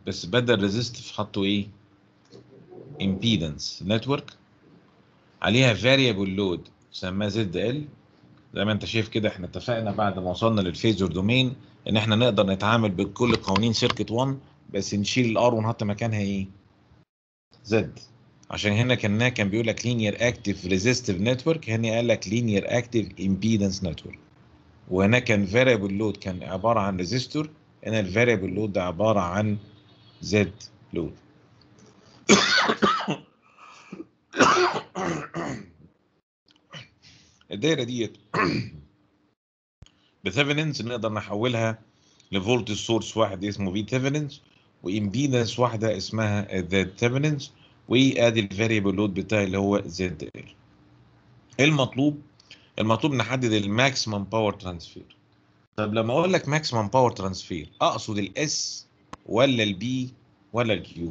بس بدل ريزيستيف حطوا ايه امبيدنس نتورك عليها فاريبل لود سماها زد ال زي ما انت شايف كده احنا اتفقنا بعد ما وصلنا للفيزور دومين ان احنا نقدر نتعامل بكل قوانين سيركت 1 بس نشيل الار ونحط مكانها ايه زد عشان هنا كان كان بيقول لك لينير اكتيف ريزيستيف نتورك هنا قال لك لينير اكتيف امبيدنس نتورك وهنا كان فاريبل لود كان عباره عن ريزيستور هنا الفاريبل لود ده عباره عن زد لود الدايره ديت بثيفننز نقدر نحولها لفولتج سورس واحد اسمه في ثيفننز وامبيدنس واحده اسمها ذات ثيفننز وادي الفاريبل لود بتاعي اللي هو زد ال المطلوب المطلوب نحدد الماكسيمم باور ترانسفير طب لما اقول لك ماكسيمم باور ترانسفير اقصد الاس ولا البي ولا الكيو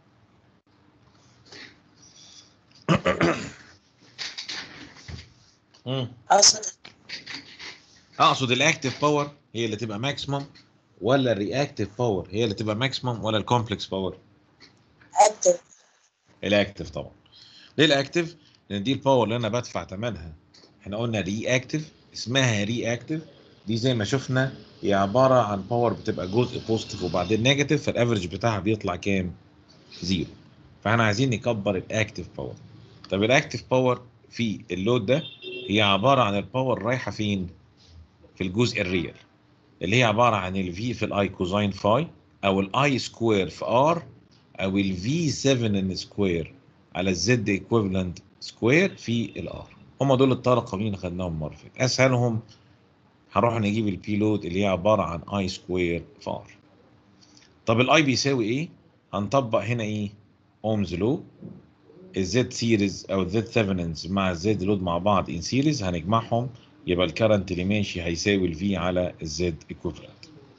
اقصد اقصد الاكتيف باور هي اللي تبقى ماكسيمم ولا الرياكتيف باور هي اللي تبقى ماكسيمم ولا الكومبلكس باور اكتف الاكتيف طبعا ليه الاكتيف لان دي الباور اللي انا بدفع ثمنها احنا قلنا ري اكتيف اسمها ري اكتيف دي زي ما شفنا هي عباره عن باور بتبقى جزء بوزيتيف وبعدين نيجاتيف فالافرج بتاعها بيطلع كام زيرو فاحنا عايزين نكبر الاكتيف باور طب الاكتيف باور في اللود ده هي عباره عن الباور رايحه فين في الجزء الريال اللي هي عباره عن الفي في الاي كوزاين فاي او الاي سكوير في ار او الفي 7 ان سكوير على الزد ايكويفالنت سكوير في الار هم دول الثلاث قوانين اللي خدناهم مره فاتت اسهلهم هنروح نجيب البي لود اللي هي عباره عن اي سكوير في ار طب الاي بيساوي ايه هنطبق هنا ايه اومز لو الزد سيريز او الزد ثيفننز مع الزد لود مع بعض ان سيريز هنجمعهم يبقى الكرنت اللي ماشي هيساوي الفي على الزد ايكويفالنت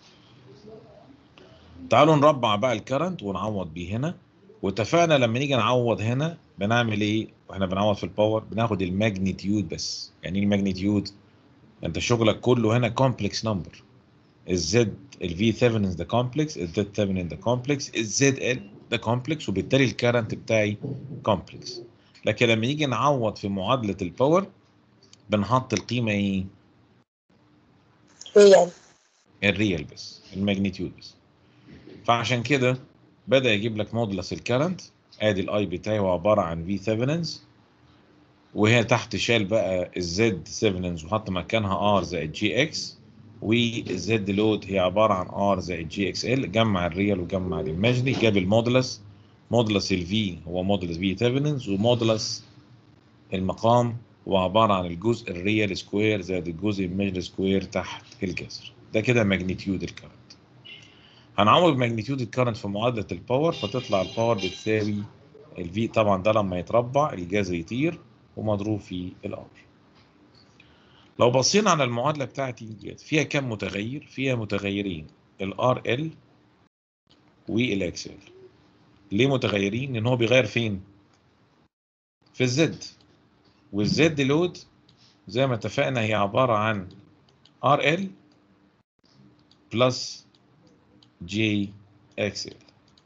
تعالوا نربع بقى الكرنت ونعوض بيه هنا واتفقنا لما نيجي نعوض هنا بنعمل ايه واحنا بنعوض في الباور بناخد الماجنتيود بس يعني ايه الماجنتيود انت شغلك كله هنا كومبلكس نمبر الزد الفي ثيفننز ده كومبلكس الزد ثيفنن ده كومبلكس الزد ال ده كومبلكس وبالتالي الكرنت بتاعي كومبلكس لكن لما نيجي نعوض في معادله الباور بنحط القيمه ايه ريال الريال بس الماجنتيود بس فعشان كده بدا يجيب لك مودلس الكرنت ادي الاي بتاعي هو عباره عن في ثيفننز وهي تحت شال بقى الزد ثيفننز وحط مكانها ار زائد جي اكس والزد لود هي عباره عن ار زائد جي اكس ال جمع الريال وجمع الايماجنري جاب المودلس مودلس الفي هو مودلس في ثيفننز ومودلس المقام هو عباره عن الجزء الريال سكوير زائد الجزء الايماجنري سكوير تحت الجذر ده كده ماجنتيود الكرنت هنعوض ماجنتيود الكرنت في معادله الباور فتطلع الباور بتساوي الفي طبعا ده لما يتربع الجذر يطير ومضروب في الار لو بصينا على المعادله بتاعتي ديت فيها كم متغير فيها متغيرين الار ال والاكس ال ليه متغيرين لان هو بيغير فين في الزد والزد لود زي ما اتفقنا هي عباره عن ار ال بلس جي اكس ال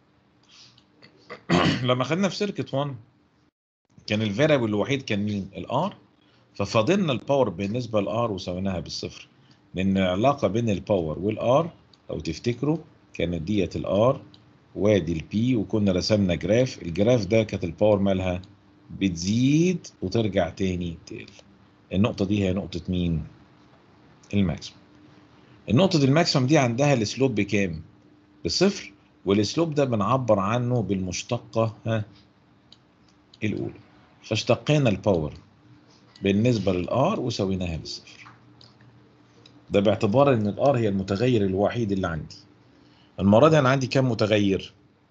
لما خدنا في سيركت 1 كان الفاريبل الوحيد كان مين الار ففاضلنا الباور بالنسبه للار وسويناها بالصفر لان العلاقه بين الباور والار لو تفتكروا كانت ديت الار وادي البي وكنا رسمنا جراف الجراف ده كانت الباور مالها بتزيد وترجع تاني تقل النقطه دي هي نقطه مين الماكسيمم النقطه الماكسيمم دي عندها السلوب بكام بصفر والسلوب ده بنعبر عنه بالمشتقه ها الاولى فاشتقينا الباور بالنسبه للار وسويناها بالصفر ده باعتبار ان الار هي المتغير الوحيد اللي عندي المره دي انا عندي كام متغير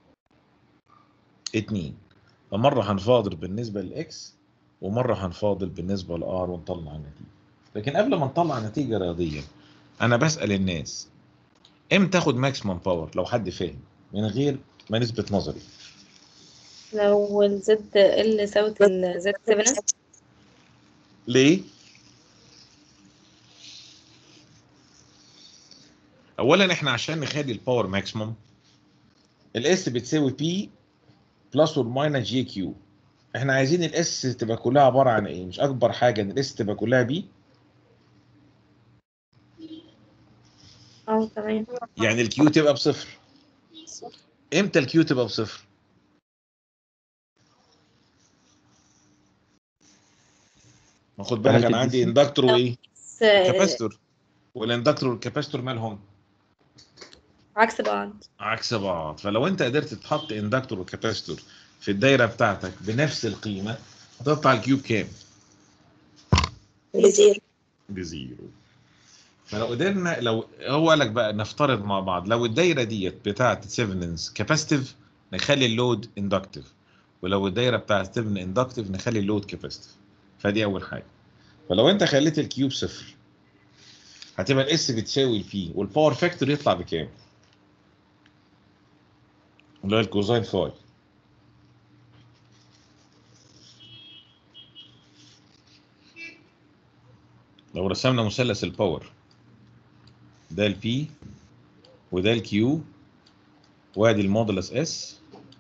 اتنين فمره هنفاضل بالنسبه للاكس ومره هنفاضل بالنسبه للار ونطلع النتيجه لكن قبل ما نطلع نتيجه رياضيه انا بسال الناس امتى تاخد ماكسيمم باور لو حد فاهم من غير ما نثبت نظري لو الزد ال ساوت الزد 7 ليه اولا احنا عشان نخلي الباور ماكسيمم الاس بتساوي بي بلس اور ماينس جي كيو احنا عايزين الاس تبقى كلها عباره عن ايه مش اكبر حاجه ان الاس تبقى كلها بي اه تمام يعني الكيو تبقى بصفر امتى الكيو تبقى بصفر ما خد بالك حالة انا عندي الدي سي. اندكتور وايه بس آه، كاباستور والاندكتور والكاباستور مالهم عكس بعض عكس بعض فلو انت قدرت تحط اندكتور وكاباستور في الدايره بتاعتك بنفس القيمه هتطلع الكيوب كام بزيرو بزيرو فلو قدرنا لو هو قال لك بقى نفترض مع بعض لو الدايره ديت بتاعت سيفننز كاباستيف نخلي اللود اندكتيف ولو الدايره بتاعت سيفن اندكتيف نخلي اللود كاباستيف فدي اول حاجه فلو انت خليت الكيوب صفر هتبقى الاس بتساوي البي والباور فاكتور يطلع بكام؟ اللي هو الكوزاين فاي لو رسمنا مثلث الباور ده البي وده الكيو وادي المودولس اس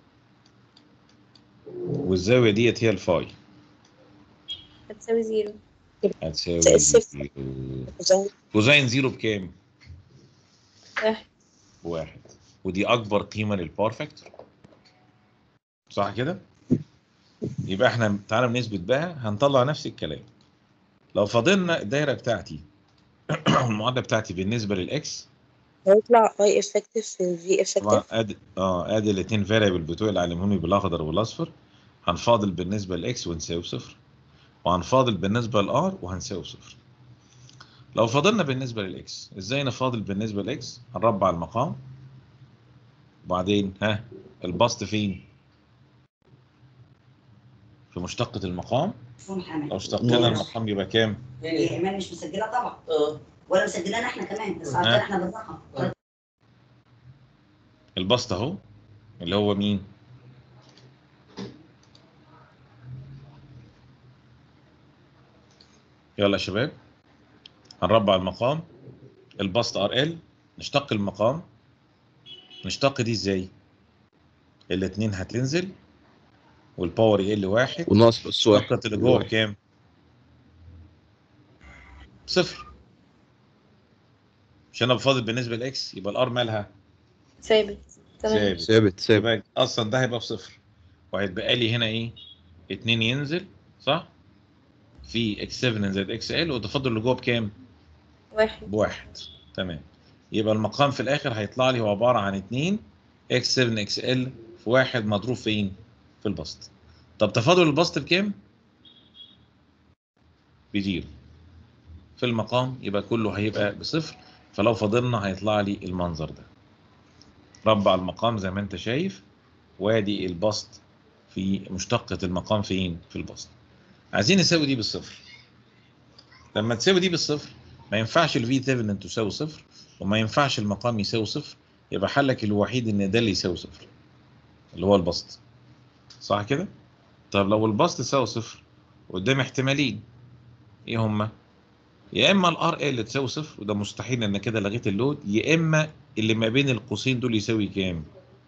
والزاويه ديت هي الفاي هتساوي زيرو هتساوي صفر. زيرو. كوزين كوزين زيرو بكام؟ واحد واحد ودي اكبر قيمه للباور فاكتور صح كده يبقى احنا تعالى بنثبت بقى هنطلع نفس الكلام لو فضلنا الدايره بتاعتي المعادله بتاعتي بالنسبه للاكس هيطلع اي افكتيف في في طبعا افكتيف ادي اه ادي الاثنين فاريبل بتوع اللي علموني بالاخضر والاصفر هنفاضل بالنسبه لاكس ونساوي صفر وهنفاضل بالنسبه لار وهنساوي صفر لو فاضلنا بالنسبه للاكس ازاي نفاضل بالنسبه لاكس هنربع المقام وبعدين ها البسط فين في مشتقة المقام مفهوم حمد لو اشتقنا المقام يبقى كام؟ هي ايمان مش مسجله طبعا اه ولا مسجلانا احنا كمان بس عشان ها؟ احنا بالراحه البسط اهو اللي هو مين؟ يلا يا شباب هنربع المقام البسط ار ال نشتق المقام نشتق دي ازاي؟ الاتنين هتنزل والباور يقل واحد وناقص بس واحد الطاقة اللي جوه بكام؟ صفر مش انا بفاضل بالنسبة لاكس يبقى الار مالها ثابت تمام ثابت ثابت ثابت يبقى اصلا ده هيبقى بصفر وهيتبقى لي هنا ايه؟ اتنين ينزل صح؟ في اكس 7 زائد اكس ال والتفاضل اللي جوه بكام؟ واحد بواحد تمام يبقى المقام في الاخر هيطلع لي هو عبارة عن اتنين اكس 7 اكس ال في واحد مضروب فين؟ في البسط طب تفاضل البسط بكام؟ بزيرو في المقام يبقى كله هيبقى بصفر فلو فضلنا هيطلع لي المنظر ده ربع المقام زي ما انت شايف وادي البسط في مشتقة المقام فين؟ في البسط عايزين نساوي دي بالصفر لما تساوي دي بالصفر ما ينفعش الفي ثيفنن تساوي صفر وما ينفعش المقام يساوي صفر يبقى حلك الوحيد ان ده اللي يساوي صفر اللي هو البسط صح كده؟ طب لو البسط يساوي صفر قدامي احتمالين ايه هما؟ يا اما الار ال تساوي صفر وده مستحيل ان كده لغيت اللود يا اما اللي ما بين القوسين دول يساوي كام؟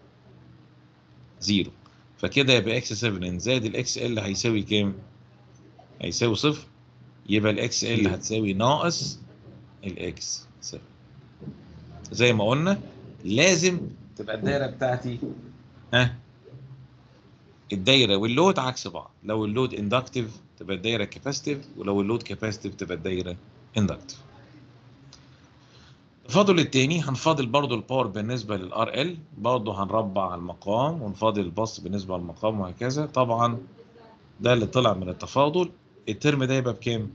زيرو فكده يبقى اكس 7 زائد الاكس ال هيساوي كام؟ هيساوي صفر يبقى الاكس ال هتساوي ناقص الاكس 7 زي ما قلنا لازم تبقى الدايره بتاعتي ها الدايره واللود عكس بعض لو اللود اندكتيف تبقى الدايره كاباسيتيف ولو اللود كاباسيتيف تبقى الدايره اندكتيف التفاضل التاني هنفاضل برضو الباور بالنسبه للار ال برضو هنربع المقام ونفاضل البسط بالنسبه للمقام وهكذا طبعا ده اللي طلع من التفاضل الترم ده يبقى بكام؟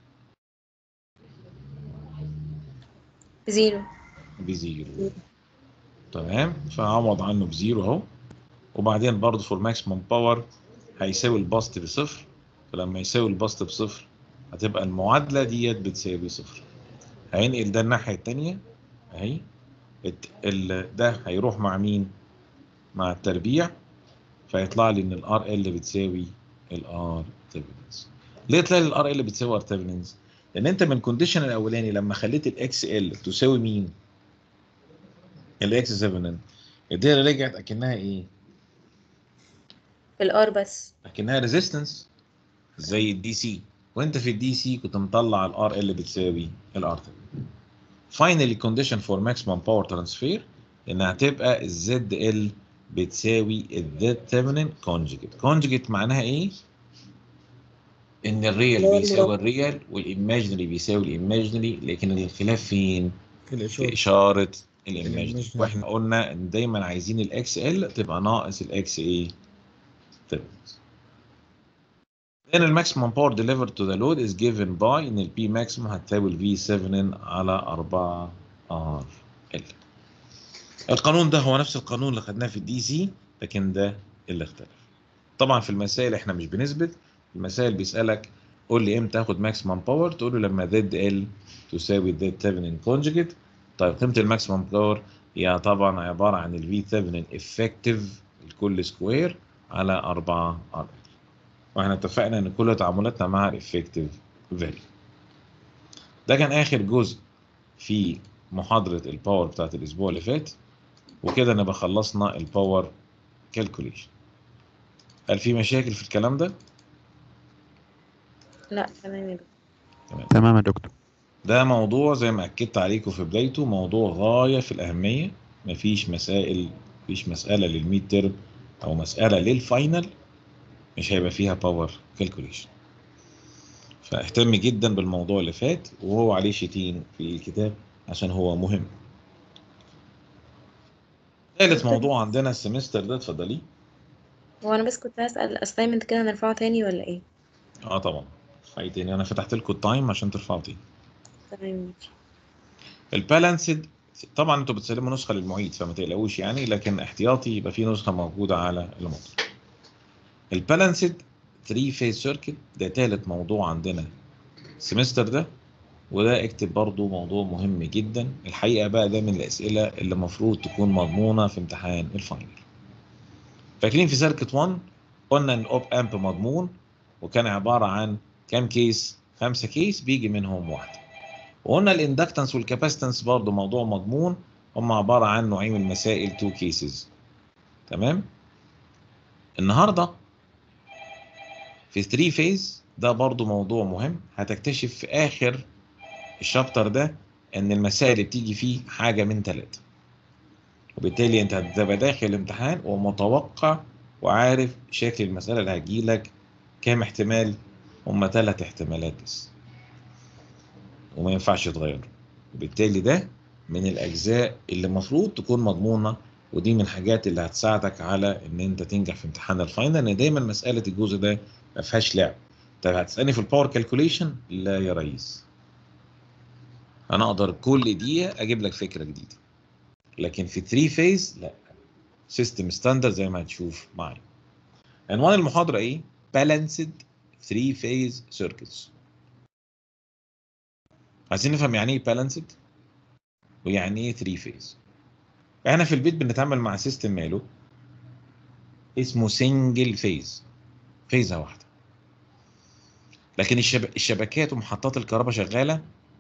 بزيرو بزيرو تمام فعوض عنه بزيرو اهو وبعدين برضه فور ماكسيموم باور هيساوي البسط بصفر فلما يساوي البسط بصفر هتبقى المعادلة ديت بتساوي صفر هينقل ده الناحية التانية اهي الت- ال- ده هيروح مع مين؟ مع التربيع فيطلع لي ان الار ال بتساوي الار تيربينز ليه طلع لي الار ال بتساوي ار تيربينز؟ لان انت من الكونديشن الاولاني لما خليت الاكس ال تساوي مين؟ الاكس 7 ان الدايره رجعت اكنها ايه في الار بس اكنها ريزيستنس زي الدي سي وانت في الدي سي كنت مطلع الار ال بتساوي الار فاينلي كونديشن فور ماكسيمم باور ترانسفير انها هتبقى الزد ال بتساوي الزد ثيفنين كونجيجيت كونجيجيت معناها ايه ان الريال اللي هو بيساوي المربع. الريال والايماجينري بيساوي الايماجينري لكن الخلاف فين في في الإشارة اشاره الايماجينري الإيماجينري. واحنا قلنا ان دايما عايزين الاكس ال تبقى ناقص الاكس ايه ثيفنين Then the maximum power delivered to the load is given by ان ال P maximum هتساوي ال V7 على 4 R L. القانون ده هو نفس القانون اللي خدناه في الدي سي لكن ده اللي اختلف. طبعا في المسائل احنا مش بنثبت المسائل بيسألك قول لي امتى اخد ماكسيمم باور تقول له لما زد ال تساوي زد 7 كونجكت طيب قيمة الماكسيمم باور هي طبعا عبارة عن ال V7 افكتيف الكل سكوير على 4 R واحنا اتفقنا ان كل تعاملاتنا مع الافكتيف فاليو ده كان اخر جزء في محاضرة الباور بتاعت الاسبوع اللي فات وكده نبقى خلصنا الباور كالكوليشن هل في مشاكل في الكلام ده؟ لا تمام يا دكتور تمام يا دكتور ده موضوع زي ما اكدت عليكم في بدايته موضوع غاية في الأهمية مفيش مسائل مفيش مسألة للميد ترم أو مسألة للفاينل مش هيبقى فيها باور كالكوليشن فاهتم جدا بالموضوع اللي فات وهو عليه شيتين في الكتاب عشان هو مهم ثالث موضوع عندنا السمستر ده اتفضلي هو انا بس كنت هسأل الاساينمنت كده هنرفعه تاني ولا ايه اه طبعا حاجة تاني انا فتحت لكم التايم عشان ترفعوا تاني تمام ماشي البالانسد طبعا انتوا بتسلموا نسخه للمعيد فما تقلقوش يعني لكن احتياطي يبقى في نسخه موجوده على الموقع البالانسد 3 فيز سيركت ده ثالث موضوع عندنا السمستر ده وده اكتب برضو موضوع مهم جدا الحقيقه بقى ده من الاسئله اللي المفروض تكون مضمونه في امتحان الفاينل فاكرين في سيركت 1 قلنا ان الاوب امب مضمون وكان عباره عن كام كيس خمسه كيس بيجي منهم واحده وقلنا الاندكتنس والكاباستنس برضه موضوع مضمون هم عباره عن نوعين من المسائل تو كيسز تمام النهارده في 3 فيز ده برضه موضوع مهم هتكتشف في اخر الشابتر ده ان المسائل اللي بتيجي فيه حاجه من ثلاثه وبالتالي انت هتبقى داخل الامتحان ومتوقع وعارف شكل المساله اللي هتجيلك كام احتمال هم ثلاث احتمالات بس وما ينفعش يتغير وبالتالي ده من الاجزاء اللي المفروض تكون مضمونه ودي من الحاجات اللي هتساعدك على ان انت تنجح في امتحان الفاينل ان دايما مساله الجزء ده ما فيهاش لعب طب هتسالني في الباور كالكوليشن لا يا ريس انا اقدر كل دقيقه اجيب لك فكره جديده لكن في 3 فيز لا سيستم ستاندرد زي ما هتشوف معايا عنوان المحاضره ايه بالانسد 3 فيز سيركتس عايزين نفهم يعني ايه بالانسد ويعني ايه 3 فيز احنا في البيت بنتعامل مع سيستم ماله اسمه سنجل فيز فيزة واحدة لكن الشب... الشبكات ومحطات الكهرباء شغالة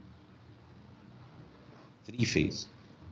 3 فيز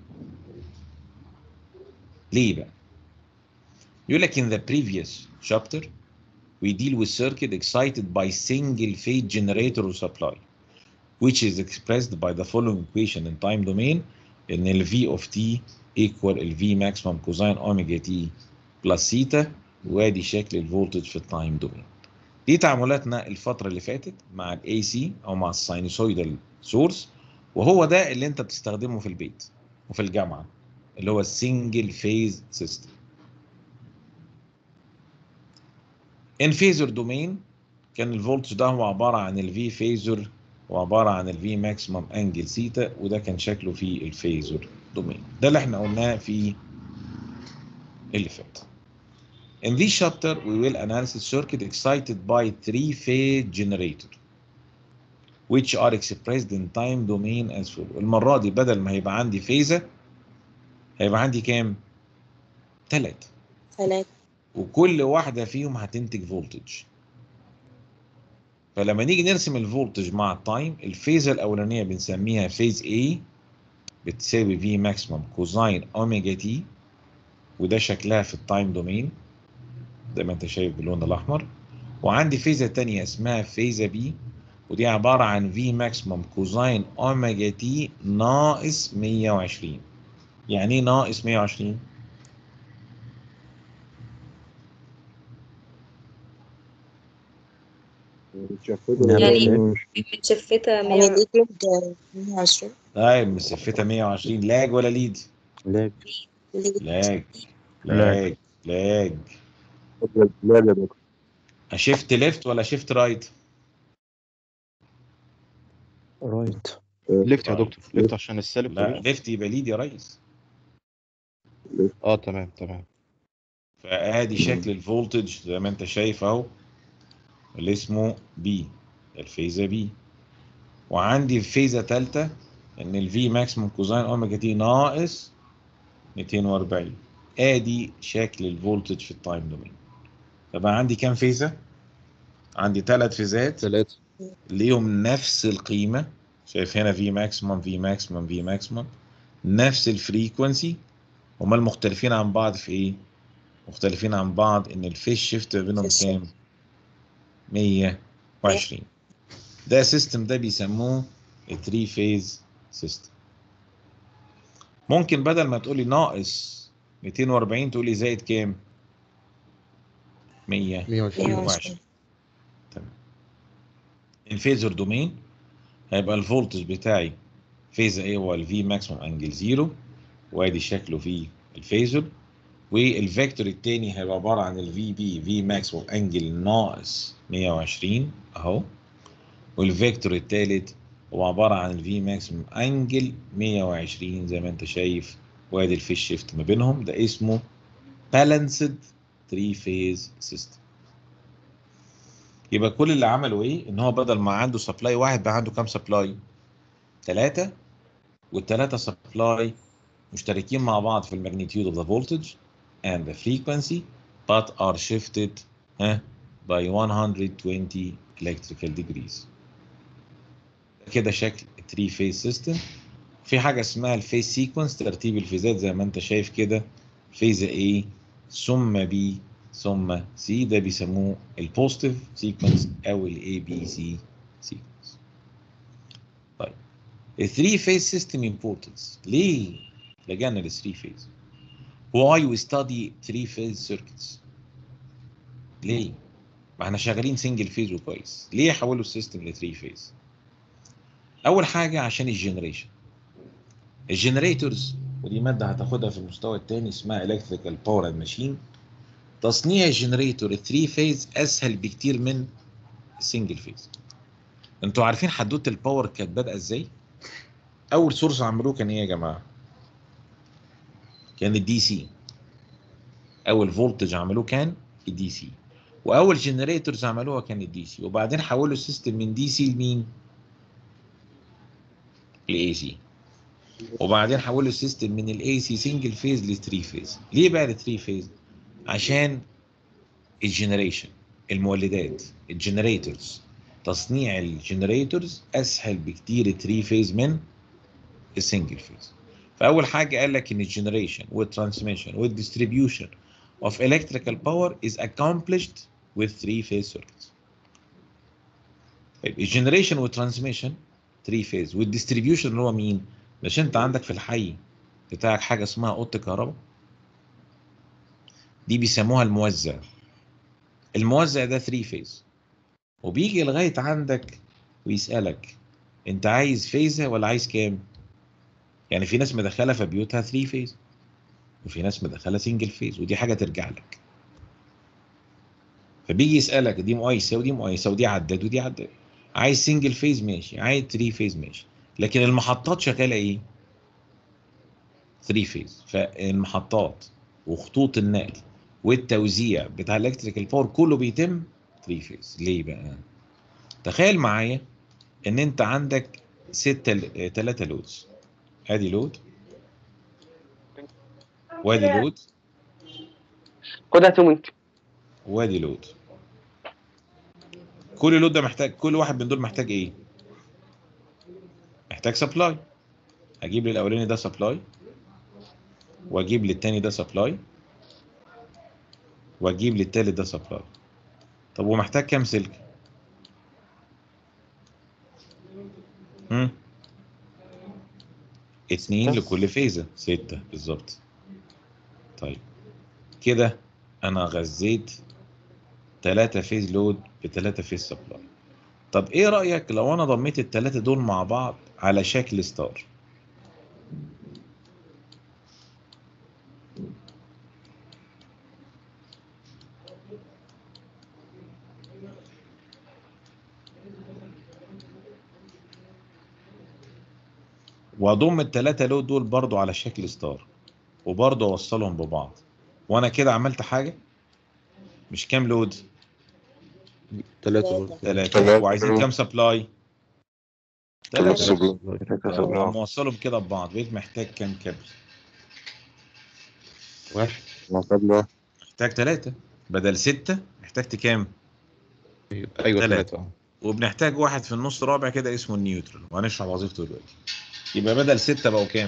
ليه بقى؟ يقول لك in the previous chapter we deal with circuit excited by single phase generator or supply which is expressed by the following equation in time domain ان ال V of t equal ال V maximum cosine omega t plus theta وادي شكل الفولتج في التايم دومين دي تعاملاتنا الفترة اللي فاتت مع ال AC او مع الساينوسويدال سورس وهو ده اللي انت بتستخدمه في البيت وفي الجامعة اللي هو السنجل فيز سيستم ان فيزر دومين كان الفولتج ده هو عبارة عن ال V فيزر وعبارة عن ال V ماكسيمم انجل سيتا وده كان شكله في الفيزر دومين ده اللي احنا قلناه في اللي فات In this chapter we will analyze circuit excited by three-phase generator which are expressed in time domain as follows المرة دي بدل ما هيبقى عندي فيزة هيبقى عندي كام؟ تلاتة ثلاثة وكل واحدة فيهم هتنتج فولتج فلما نيجي نرسم الفولتج مع التايم الفيزة الأولانية بنسميها فيز A بتساوي V maximum كوزين أوميجا تي وده شكلها في التايم دومين زي ما انت شايف باللون الاحمر وعندي فيزا تانية اسمها فيزا بي ودي عبارة عن في ماكسيموم كوزاين اوميجا تي ناقص 120 يعني ايه ناقص 120 يعني متشفتة يعني 100 ليكويد 120 طيب مسفتها 120 لاج ولا ليد لاج ليكويد لاج لاج لاج لا يا دكتور شيفت ليفت ولا شيفت رايت رايت ليفت يا دكتور ليفت عشان السالب لا طبيعي ليفت يبقى ليد يا ريس اه تمام تمام فادي شكل الفولتج زي ما انت شايف اهو اللي اسمه بي الفيزا بي وعندي فيزا ثالثه ان الفي ماكسيموم كوزاين اوميجا تي ناقص 240 ادي شكل الفولتج في التايم دومين طبعا عندي كام فيزا عندي ثلاث فيزات ثلاثة ليهم نفس القيمه شايف هنا في ماكسيموم في ماكسيموم في ماكسيموم نفس الفريكونسي هما المختلفين عن بعض في ايه مختلفين عن بعض ان الفيش شيفت ما بينهم في كام 120 ده سيستم ده بيسموه 3 فيز سيستم ممكن بدل ما تقولي ناقص 240 تقولي زائد كام 100 120 120 تمام الفيزر دومين هيبقى الفولتج بتاعي فيز ايه هو الفي ماكسيموم انجل زيرو وادي شكله في الفيزر والفيكتور التاني هيبقى عباره عن الفي بي في ماكسيموم انجل ناقص 120 اهو والفيكتور التالت هو عباره عن الفي ماكسيموم انجل 120 زي ما انت شايف وادي الفيش شيفت ما بينهم ده اسمه بالانسد 3 فيز سيستم يبقى كل اللي عمله ايه ان هو بدل ما عنده سبلاي واحد بقى عنده كام سبلاي ثلاثة والثلاثة سبلاي مشتركين مع بعض في الماجنتيود of the voltage and the frequency but are shifted ها by 120 electrical degrees كده شكل 3 phase system في حاجة اسمها الفيز سيكونس ترتيب الفيزات زي ما انت شايف كده فيز A ثم B ثم C ده بيسموه البوزيتيف سيكونس او الاي بي سي سيكونس طيب ال 3 phase system importance ليه لجأنا لل 3 phase why we study 3 phase circuits ليه ما احنا شغالين سنجل فيز وكويس ليه حولوا السيستم ل 3 فيز اول حاجه عشان الجنريشن الجنريتورز ودي ماده هتاخدها في المستوى الثاني اسمها الكتريكال باور اند ماشين تصنيع الجنريتور 3 فيز اسهل بكتير من السنجل فيز انتوا عارفين حدوته الباور كانت بادئه ازاي اول سورس عملوه كان ايه يا جماعه كان الدي سي اول فولتج عملوه كان الدي سي واول جنريتورز عملوها كان الدي سي وبعدين حولوا السيستم من دي سي لمين لاي سي وبعدين حولوا السيستم من الاي سي سنجل فيز ل 3 فيز ليه بقى ل 3 فيز عشان الجنريشن المولدات الجنريتورز تصنيع الجنريتورز اسهل بكتير 3 فيز من السنجل فيز فاول حاجه قال لك ان الجنريشن والترانسميشن والديستريبيوشن of electrical power is accomplished with three phase circuits. طيب الجنريشن والترانسميشن 3 فيز والديستريبيوشن اللي هو مين؟ مش انت عندك في الحي بتاعك حاجه اسمها اوضه كهرباء دي بيسموها الموزع الموزع ده 3 فيز وبيجي لغايه عندك ويسالك انت عايز فيزه ولا عايز كام؟ يعني في ناس مدخله في بيوتها 3 فيز وفي ناس مدخله سنجل فيز ودي حاجه ترجع لك فبيجي يسالك دي مقايسه ودي مقايسه ودي عداد ودي عداد عايز سنجل فيز ماشي عايز 3 فيز ماشي لكن المحطات شغاله ايه 3 فيز فالمحطات وخطوط النقل والتوزيع بتاع الالكتريكال باور كله بيتم 3 فيز ليه بقى تخيل معايا ان انت عندك ستة ثلاثة لودز ادي لود وادي لود خدها تومنت وادي لود كل لود ده محتاج كل واحد من دول محتاج ايه محتاج سبلاي اجيب للاولاني ده سبلاي واجيب للتاني ده سبلاي واجيب للتالت ده سبلاي طب ومحتاج كام سلك هم؟ اتنين ستة. لكل فيزة ستة بالظبط طيب كده انا غذيت تلاتة فيز لود بتلاتة فيز سبلاي طب ايه رأيك لو انا ضميت التلاتة دول مع بعض على شكل ستار واضم التلاتة لود دول برضو على شكل ستار وبرضو اوصلهم ببعض وانا كده عملت حاجة مش كام لود ثلاثة برضه تلاتة تلاتة. وعايزين كام سبلاي ثلاثة تلاتة سبلاي. ثلاثة لما سبلاي. اوصلهم كده ببعض بقيت محتاج كام كابل واحد سبلاي. محتاج تلاتة بدل ستة احتجت كام ايوه ايوه تلاتة. ثلاثة اه وبنحتاج واحد في النص رابع كده اسمه النيوترال وهنشرح وظيفته دلوقتي يبقى بدل ستة بقوا كام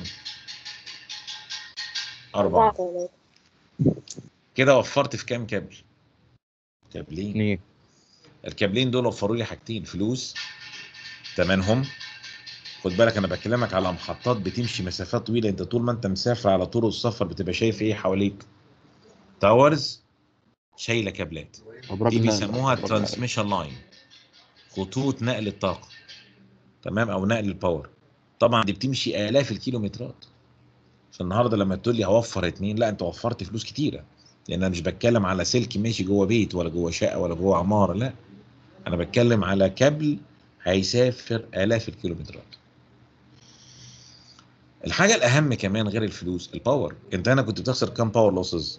أربعة ثلاثة كده وفرت في كام كابل كابلين اثنين الكابلين دول وفروا لي حاجتين فلوس تمنهم خد بالك انا بكلمك على محطات بتمشي مسافات طويله انت طول ما انت مسافر على طرق السفر بتبقى شايف ايه حواليك تاورز شايله كابلات أبراج دي نقل. بيسموها أبراج نقل. ترانسميشن لاين خطوط نقل الطاقه تمام او نقل الباور طبعا دي بتمشي الاف الكيلومترات فالنهارده لما تقول لي هوفر اتنين لا انت وفرت فلوس كتيره لان انا مش بتكلم على سلك ماشي جوه بيت ولا جوه شقه ولا جوه عماره لا انا بتكلم على كابل هيسافر الاف الكيلومترات الحاجه الاهم كمان غير الفلوس الباور انت هنا كنت بتخسر كام باور لوسز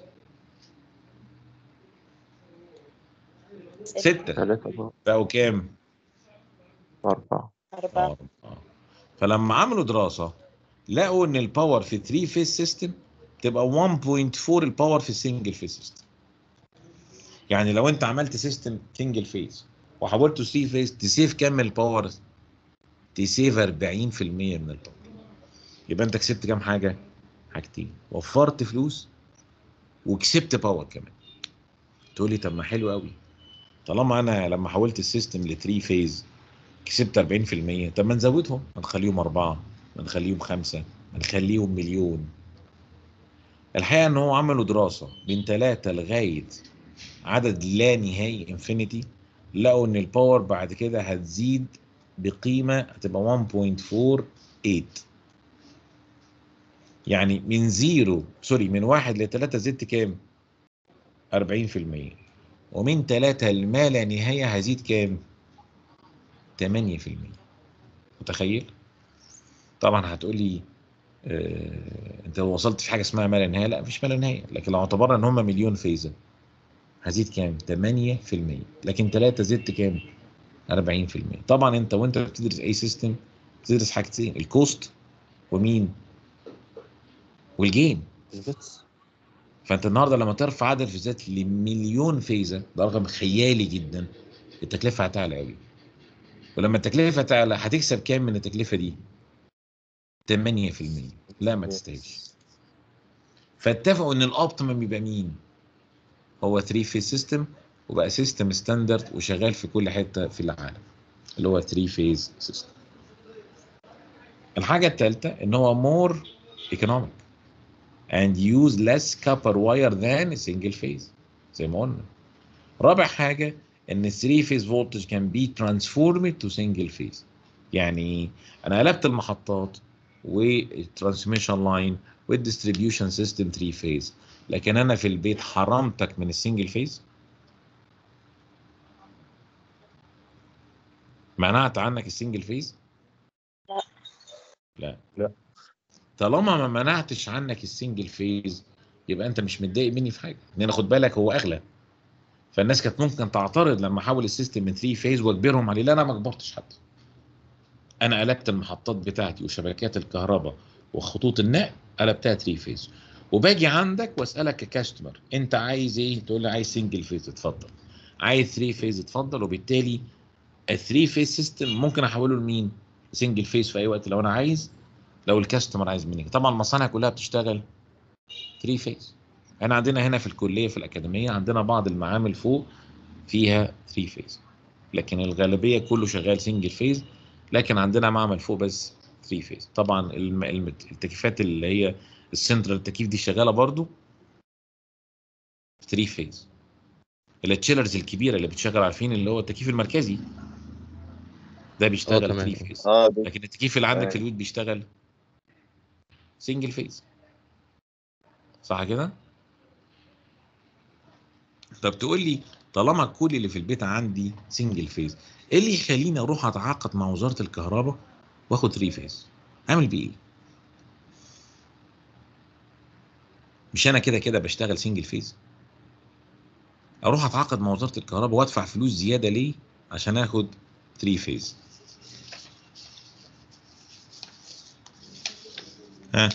ستة ثلاثة بقى. بقوا كام أربعة أربعة آه. فلما عملوا دراسة لقوا ان الباور في 3 فيز سيستم تبقى 1.4 الباور في السنجل فيز سيستم يعني لو انت عملت سيستم سنجل فيز وحولته 3 فيز تسيف كام من الباور تسيف 40% من الباور يبقى انت كسبت كام حاجة حاجتين وفرت فلوس وكسبت باور كمان تقول لي طب ما حلو قوي طالما انا لما حولت السيستم ل 3 فيز كسبت 40% طب ما نزودهم ما نخليهم أربعة ما نخليهم خمسة ما نخليهم مليون الحقيقة إن هو عملوا دراسة من ثلاثة لغاية عدد لا نهائي انفينيتي لقوا إن الباور بعد كده هتزيد بقيمة هتبقى 1.48 يعني من زيرو سوري من واحد لثلاثة زدت كام؟ 40% ومن ثلاثة لما لا نهاية هزيد كام؟ 8% متخيل؟ طبعا هتقول لي آه انت لو وصلت في حاجه اسمها ما لا نهايه لا مفيش ما لا نهايه لكن لو اعتبرنا ان هم مليون فيزا هزيد كام؟ 8% لكن 3 زدت كام؟ 40% طبعا انت وانت بتدرس اي سيستم بتدرس حاجتين الكوست ومين؟ والجين بس فانت النهارده لما ترفع عدد الفيزات لمليون فيزا ده رقم خيالي جدا التكلفه هتعلى قوي ولما التكلفه تعلى هتكسب كام من التكلفه دي 8% لا ما تستاهلش فاتفقوا ان الاوبتيمم يبقى مين هو 3 فيز سيستم وبقى سيستم ستاندرد وشغال في كل حته في العالم اللي هو 3 فيز سيستم الحاجه الثالثه ان هو مور ايكونوميك and use less copper wire than a single phase زي ما قلنا رابع حاجة ان 3 phase voltage can be transformed to single phase يعني انا قلبت المحطات والترانسميشن لاين والديستريبيوشن سيستم 3 phase لكن انا في البيت حرمتك من السنجل فيز منعت عنك السنجل فيز لا. لا لا. طالما ما منعتش عنك السنجل فيز يبقى انت مش متضايق مني في حاجه لان خد بالك هو اغلى فالناس كانت ممكن تعترض لما احول السيستم من 3 فيز واجبرهم عليه لا انا ما اجبرتش حد انا قلبت المحطات بتاعتي وشبكات الكهرباء وخطوط النقل قلبتها 3 فيز وباجي عندك واسالك ككاستمر انت عايز ايه تقول لي عايز سنجل فيز اتفضل عايز 3 فيز اتفضل وبالتالي ال 3 فيز سيستم ممكن احوله لمين سنجل فيز في اي وقت لو انا عايز لو الكاستمر عايز مني طبعا المصانع كلها بتشتغل 3 فيز احنا عندنا هنا في الكليه في الاكاديميه عندنا بعض المعامل فوق فيها 3 فيز لكن الغالبيه كله شغال سنجل فيز لكن عندنا معمل فوق بس 3 فيز طبعا الم- الم- التكييفات اللي هي السنترال التكييف دي شغاله برضو 3 فيز التشيلرز الكبيره اللي بتشغل عارفين اللي هو التكييف المركزي ده بيشتغل تمام. 3 فيز اه ده لكن التكييف اللي عندك تمام. في البيت بيشتغل سنجل فيز صح كده؟ طب تقول لي طالما كل اللي في البيت عندي سنجل فيز ايه اللي يخليني اروح اتعاقد مع وزاره الكهرباء واخد 3 فيز؟ اعمل بيه ايه؟ مش انا كده كده بشتغل سنجل فيز اروح اتعاقد مع وزاره الكهرباء وادفع فلوس زياده ليه عشان اخد 3 فيز ها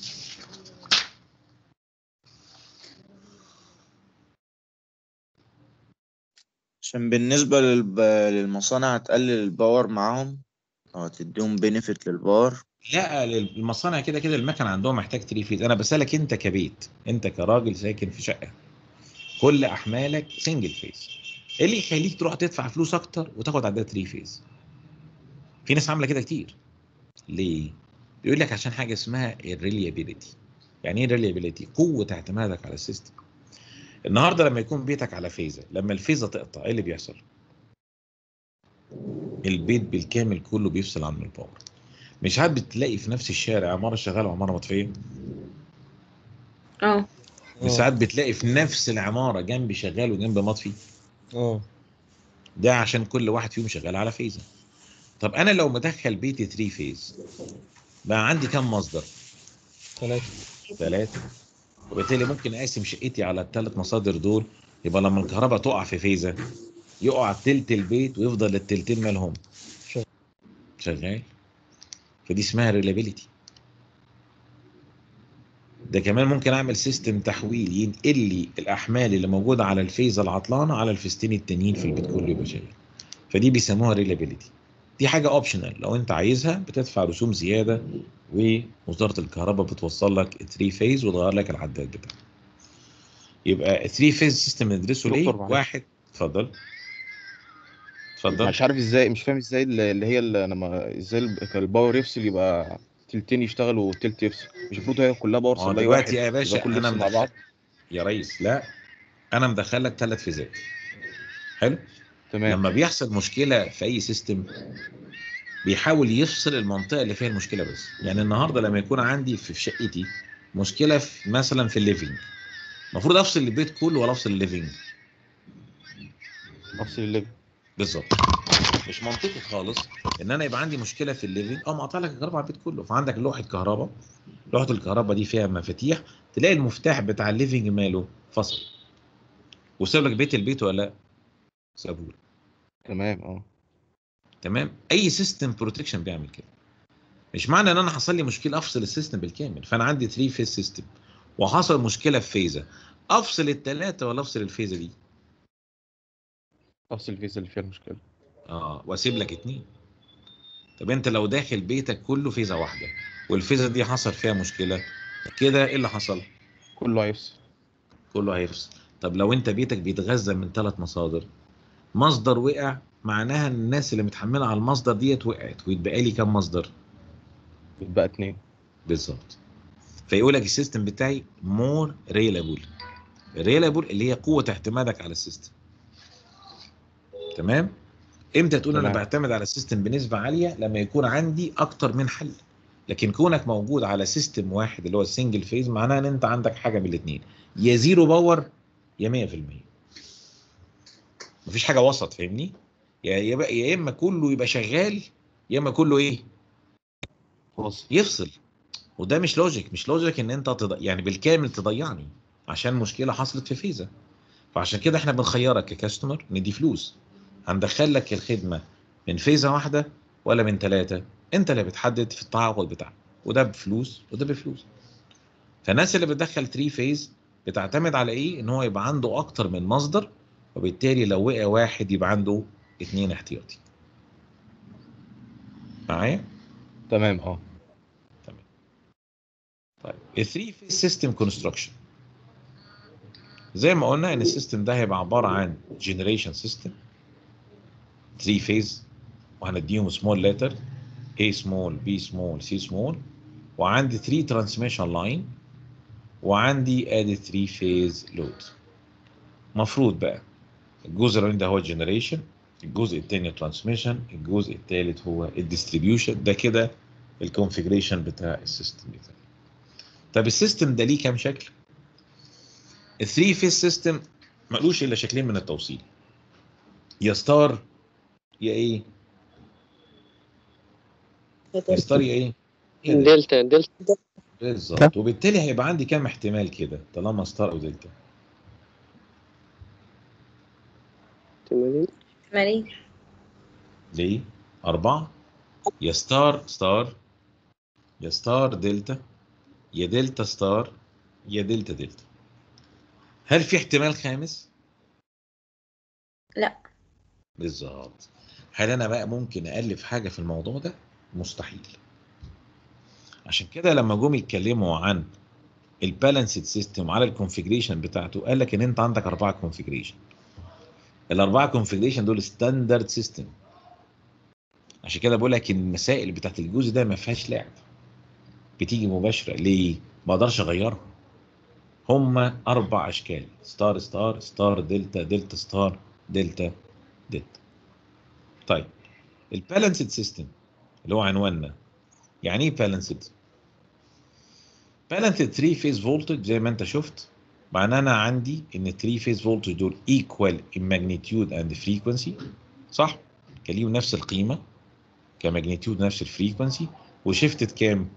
عشان بالنسبة للب... للمصانع هتقلل الباور معاهم أو هتديهم بينيفيت للباور لا المصانع كده كده المكن عندهم محتاج 3 فيز انا بسالك انت كبيت انت كراجل ساكن في شقه كل احمالك سنجل فيز ايه اللي يخليك تروح تدفع فلوس اكتر وتاخد عندها 3 فيز في ناس عامله كده كتير ليه يقول لك عشان حاجه اسمها الريليابيليتي يعني ايه الريليابيليتي قوه اعتمادك على السيستم النهارده لما يكون بيتك على فيزا لما الفيزا تقطع ايه اللي بيحصل البيت بالكامل كله بيفصل عنه الباور مش عاد بتلاقي في نفس الشارع عماره شغاله وعماره مطفيه اه مش ساعات بتلاقي في نفس العماره جنب شغال وجنب مطفي اه ده عشان كل واحد فيهم شغال على فيزا طب انا لو مدخل بيتي 3 فيز بقى عندي كام مصدر ثلاثة ثلاثة وبالتالي ممكن اقسم شقتي على الثلاث مصادر دول يبقى لما الكهرباء تقع في فيزا يقع تلت البيت ويفضل التلتين مالهم شغال. شغال فدي اسمها ريلابيليتي ده كمان ممكن اعمل سيستم تحويل ينقل لي الاحمال اللي موجوده على الفيزا العطلانه على الفيزتين التانيين في البيت كله يبقى شغال فدي بيسموها ريلابيليتي دي حاجه اوبشنال لو انت عايزها بتدفع رسوم زياده ووزاره الكهرباء بتوصل لك 3 فيز وتغير لك العداد بتاعك يبقى 3 فيز سيستم ندرسه ليه دكتور معلش. واحد اتفضل اتفضل مش عارف ازاي مش فاهم ازاي اللي اللي هي اللي لما ازاي الب- الباور يفصل يبقى تلتين يشتغلوا وتلت يفصل مش المفروض هي كلها باور ما هو سبلاي دلوقتي واحد يا باشا يبقى كله انا يفصل مع مدخل بعض يا ريس لا انا مدخل لك ثلاث فيزات حلو تمام لما بيحصل مشكله في اي سيستم بيحاول يفصل المنطقه اللي فيها المشكله بس يعني النهارده لما يكون عندي في في شقتي مشكله في مثلا في الليفينج المفروض افصل البيت كله ولا افصل الليفينج افصل الليفل بالظبط مش منطقي خالص ان انا يبقى عندي مشكله في الليفينج او مقطع لك الكهرباء على البيت كله فعندك لوحه كهرباء لوحه الكهرباء دي فيها مفاتيح تلاقي المفتاح بتاع الليفينج ماله فصل وساب لك بيت البيت ولا لا سابهولك تمام اه تمام اي سيستم بروتكشن بيعمل كده مش معنى ان انا حصل لي مشكله افصل السيستم بالكامل فانا عندي 3 فيز سيستم وحصل مشكله في فيزا افصل الثلاثه ولا افصل الفيزا دي افصل الفيزا اللي فيها المشكله اه واسيب لك اتنين طب انت لو داخل بيتك كله فيزا واحده والفيزا دي حصل فيها مشكله كده ايه اللي حصل كله هيفصل كله هيفصل طب لو انت بيتك بيتغذى من ثلاث مصادر مصدر وقع معناها ان الناس اللي متحمله على المصدر ديت وقعت ويتبقى لي كام مصدر بيتبقى اتنين بالظبط فيقول لك السيستم بتاعي مور ريلابل ريلابل اللي هي قوه اعتمادك على السيستم تمام امتى تقول انا تمام. بعتمد على السيستم بنسبه عاليه لما يكون عندي اكتر من حل لكن كونك موجود على سيستم واحد اللي هو السنجل فيز معناه ان انت عندك حاجه من الاثنين يا زيرو باور يا 100% مفيش حاجه وسط فاهمني يا يا يا اما كله يبقى شغال يا اما كله ايه فاصل يفصل وده مش لوجيك مش لوجيك ان انت تض... يعني بالكامل تضيعني عشان مشكله حصلت في فيزا فعشان كده احنا بنخيرك ككاستمر ندي فلوس هندخل لك الخدمه من فيزا واحده ولا من ثلاثه انت اللي بتحدد في التعاقد بتاعك وده بفلوس وده بفلوس فالناس اللي بتدخل 3 فيز بتعتمد على ايه ان هو يبقى عنده اكتر من مصدر وبالتالي لو وقع واحد يبقى عنده اتنين احتياطي معايا تمام اه طيب ال 3 فيز سيستم كونستراكشن زي ما قلنا ان السيستم ده هيبقى عباره عن جنريشن سيستم 3 فيز وهنديهم سمول ليتر A سمول B سمول C سمول وعندي 3 ترانسميشن لاين وعندي ادي 3 فيز لود مفروض بقى الجزء الاولاني ده هو الجنريشن الجزء الثاني ترانسميشن الجزء الثالث هو الديستريبيوشن ده كده الكونفيجريشن بتاع السيستم بتاعي طب السيستم ده ليه كام شكل الثري فيز سيستم ملوش الا شكلين من التوصيل يا ستار يا ايه يا ستار يا ايه يا دلتا. دلتا دلتا بالظبط وبالتالي هيبقى عندي كام احتمال كده طالما ستار او دلتا احتمالين احتمالين ليه أربعة يا ستار ستار يا ستار دلتا يا دلتا ستار يا دلتا دلتا هل في احتمال خامس؟ لا بالظبط هل انا بقى ممكن الف حاجه في الموضوع ده مستحيل عشان كده لما جم يتكلموا عن البالانسد سيستم على الكونفيجريشن بتاعته قال لك ان انت عندك اربعه كونفيجريشن الاربعه كونفيجريشن دول ستاندرد سيستم عشان كده بقول لك المسائل بتاعت الجزء ده ما فيهاش لعب بتيجي مباشره ليه ما اقدرش اغيرها هما اربع اشكال ستار ستار ستار دلتا دلتا ستار دلتا دلتا طيب البالانسد سيستم اللي هو عنواننا يعني ايه بالانسد بالانسد 3 فيز فولتج زي ما انت شفت معناه انا عندي ان 3 فيز فولتج دول ايكوال ان ماجنتيود اند فريكونسي صح كان ليهم نفس القيمه كماجنتيود نفس الفريكونسي وشفتت كام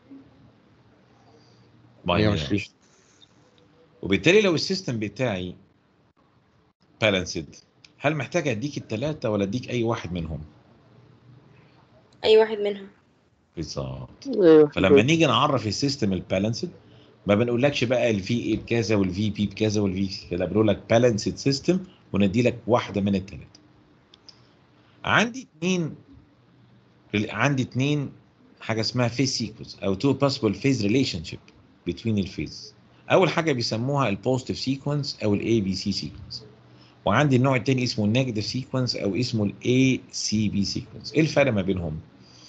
120 وبالتالي لو السيستم بتاعي بالانسد هل محتاج اديك الثلاثه ولا اديك اي واحد منهم اي واحد منهم بالظبط ايوه فلما نيجي نعرف السيستم البالانسد ما بنقولكش بقى الفي اي بكذا والفي بي بكذا والفي سي كده بنقول لك بالانسد سيستم وندي لك واحده من الثلاثه عندي اثنين عندي اثنين حاجه اسمها فيز سيكونس او تو باسبل فيز ريليشن شيب بتوين الفيز اول حاجه بيسموها البوزيتيف سيكونس او الاي بي سي سيكونس وعندي النوع الثاني اسمه النيجاتيف سيكونس او اسمه الاي سي بي سيكونس ايه الفرق ما بينهم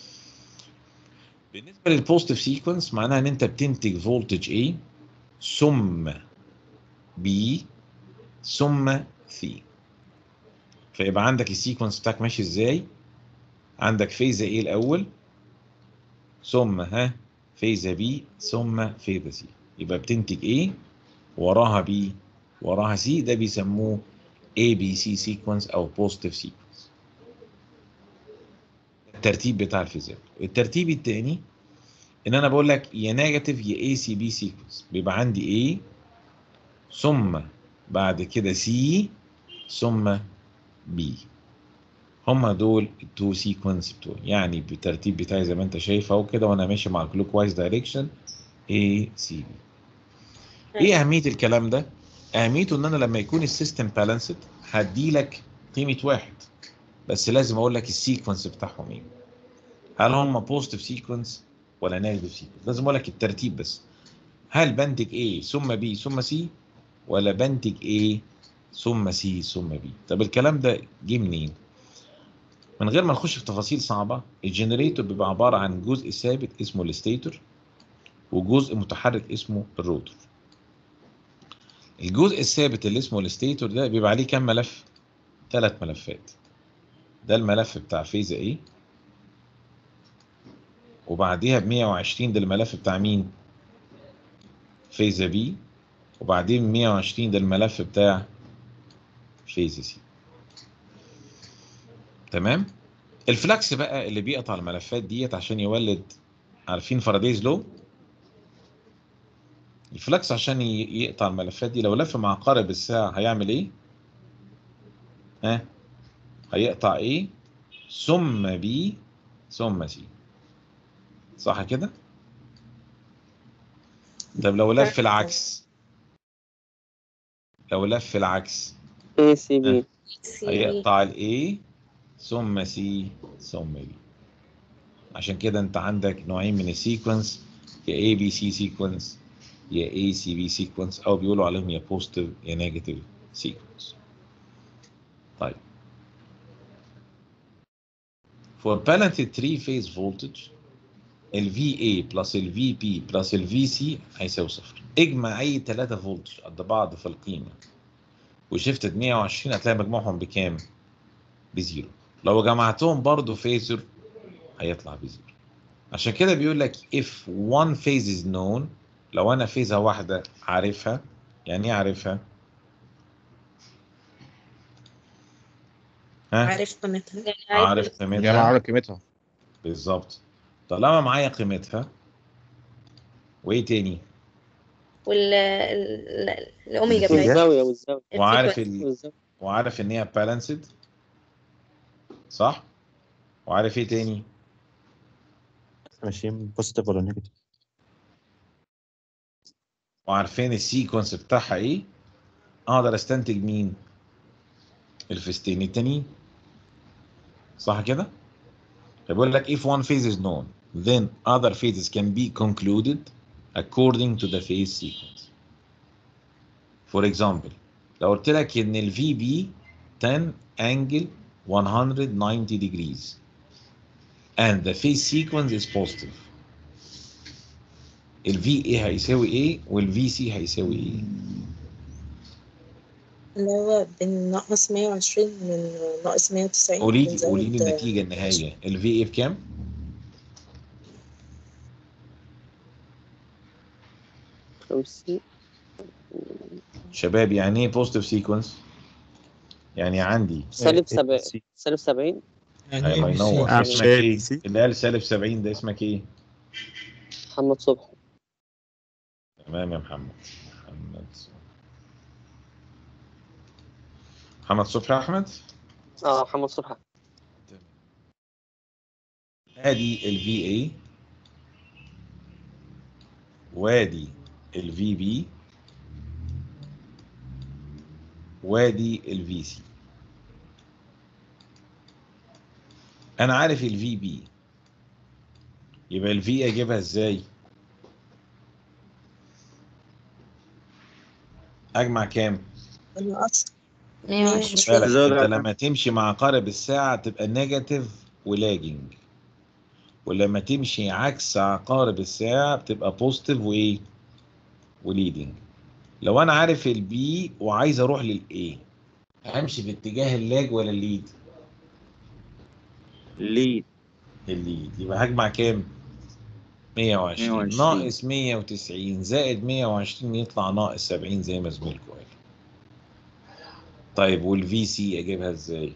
بالنسبه للبوزيتيف سيكونس معناها ان انت بتنتج فولتج A ثم B ثم C فيبقى عندك السيكونس بتاعك ماشي ازاي عندك فيزا A الاول ثم ها فيزا B ثم فيزا C يبقى بتنتج A وراها B وراها C ده بيسموه ABC سيكونس او بوزيتيف سيكونس الترتيب بتاع الفيزياء الترتيب الثاني ان انا بقول لك يا نيجاتيف يا اي سي بي سيكونس بيبقى عندي A ثم بعد كده C ثم B هما دول التو سيكونس بتوعي يعني بالترتيب بتاعي زي ما انت شايف اهو كده وانا ماشي مع الكلوك وايز دايركشن A C B ايه اهميه الكلام ده اهميته ان انا لما يكون السيستم بالانسد هدي لك قيمه واحد بس لازم اقول لك السيكونس بتاعهم ايه هل هم بوزيتيف سيكونس ولا نيجاتيف سيكونس لازم اقول لك الترتيب بس هل بنتج A ثم B ثم C ولا بنتج A ثم C ثم B طب الكلام ده جه منين من غير ما نخش في تفاصيل صعبه الجنريتور بيبقى عباره عن جزء ثابت اسمه الستيتور وجزء متحرك اسمه الروتور الجزء الثابت اللي اسمه الستيتور ده بيبقى عليه كام ملف ثلاث ملفات ده الملف بتاع فيزا A وبعديها ب 120 ده الملف بتاع مين فيزا B وبعدين 120 ده الملف بتاع فيزا C تمام الفلكس بقى اللي بيقطع الملفات ديت عشان يولد عارفين فارادايز لو الفلكس عشان ي- يقطع الملفات دي لو لف مع عقارب الساعة هيعمل ايه؟ ها؟ هيقطع ايه؟ ثم بي ثم سي صح كده؟ طب لو لف العكس لو لف العكس اي سي بي سي هيقطع الاي ثم سي ثم بي عشان كده انت عندك نوعين من السيكونس يا اي بي سي سيكونس يا اي سي بي سيكونس او بيقولوا عليهم يا بوزيتيف يا نيجاتيف سيكونس طيب for balanced three phase voltage ال VA plus ال VP plus ال VC هيساوي صفر اجمع اي ثلاثة فولتج قد بعض في القيمة وشفتت 120 هتلاقي مجموعهم بكام؟ بزيرو لو جمعتهم برضو فيزر هيطلع بزيرو عشان كده بيقول لك if one phase is known لو انا فيزة واحدة عارفها يعني ايه عارفها؟ ها؟ عارف قيمتها عارف يعني انا قيمتها عارف قيمتها بالظبط طالما معايا قيمتها وايه تاني؟ وال ال- ال- الأوميجا الفيزياء. بتاعتها والزاوية والزاوية وعارف الفريكونسي. ال... والزاوية وعارف ان هي بالانسد صح؟ وعارف ايه تاني؟ ماشيين بوزيتيف ولا نيجاتيف وعارفين السيكونس بتاعها ايه اقدر استنتج مين الفيستين التانيين صح كده فبيقول لك if one phase is known then other phases can be concluded according to the phase sequence for example لو قلت لك ان ال VB 10 angle 190 degrees and the phase sequence is positive ال VA هيساوي ايه وال VC هيساوي ايه اللي هو بين ناقص 120 من ناقص 190 قولي لي بنزود- قولي لي النتيجة النهائية ال VA بكام؟ خمسين شباب يعني ايه بوزيتيف سيكونس؟ يعني عندي سالب سبعين سالب سبعين الله يعني ينور آه، اسمك ايه؟ سي. اللي قال سالب 70 ده اسمك ايه؟ محمد صبحي تمام يا محمد محمد محمد صبحي احمد اه محمد صبحي ادي ال VA وادي ال VB وادي ال VC انا عارف ال VB يبقى ال V اجيبها ازاي اجمع كام ناقص 120 بالك زود انت على- لما تمشي مع عقارب الساعة تبقى نيجاتيف ولاجنج ولما تمشي عكس عقارب الساعة بتبقى بوزيتيف وايه وليدنج لو انا عارف البي وعايز اروح للاي همشي في اتجاه اللاج ولا الليد ليد الليد يبقى هجمع كام 120 120. ناقص 190 زائد 120 يطلع ناقص 70 زي ما زميلكم قال طيب والفي سي اجيبها ازاي